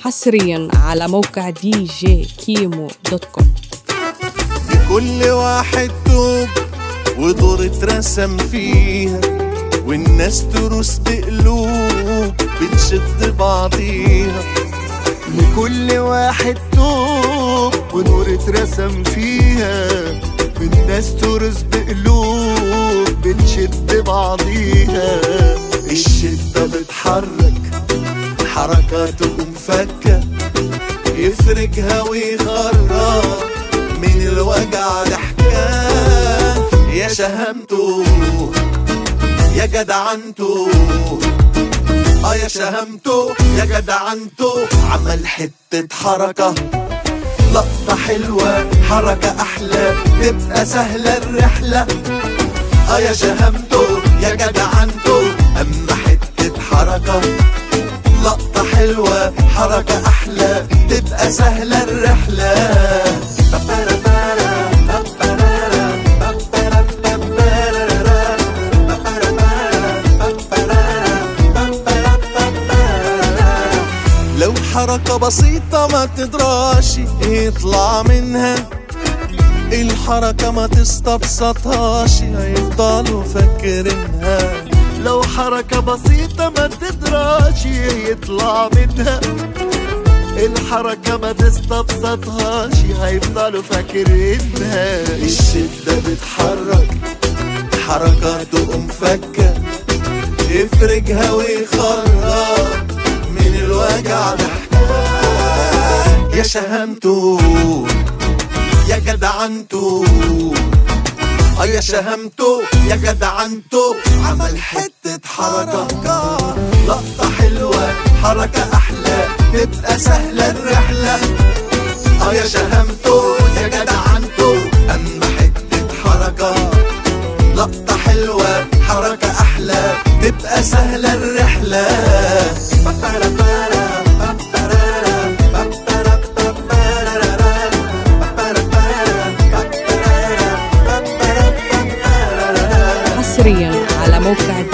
حصريا على موقع دي جي كيمو دوت كوم لكل واحد توب ودور اترسم فيها والناس تروس بقلوب بتشد بعضيها لكل واحد توب ونور اترسم فيها والناس ترس بقلوب بتشد بعضيها الشدة بتحرك حركاته مفكة يفرجها ويخرج من الوجع ضحكة يا شهمته يا جدعنته اه يا شهمته يا جدعنته عمل حتة حركة لقطة حلوة حركة أحلى تبقى سهلة الرحلة اه يا شهمته يا جدعنته أما حتة حركة لقطة حلوة حركة أحلى تبقى سهلة الرحلة لو حركة بسيطة ما تدراش يطلع منها الحركة ما تستبسطهاش هيفضلوا فاكرينها لو حركة بسيطة ما تدراش يطلع منها الحركة ما تستبسطهاش هيفضلوا فاكرينها الشدة بتحرك حركاته مفكة يفرجها ويخرج من الوجع ضحكة يا شهمته يا جدعنته اه يا شهمته يا جدعنته عمل حتة حركة لقطة حلوة حركة أحلى تبقى سهلة الرحلة اه يا شهمته يا جدعنته أما حتة حركة لقطة حلوة حركة أحلى تبقى سهلة الرحلة حصريا على موقع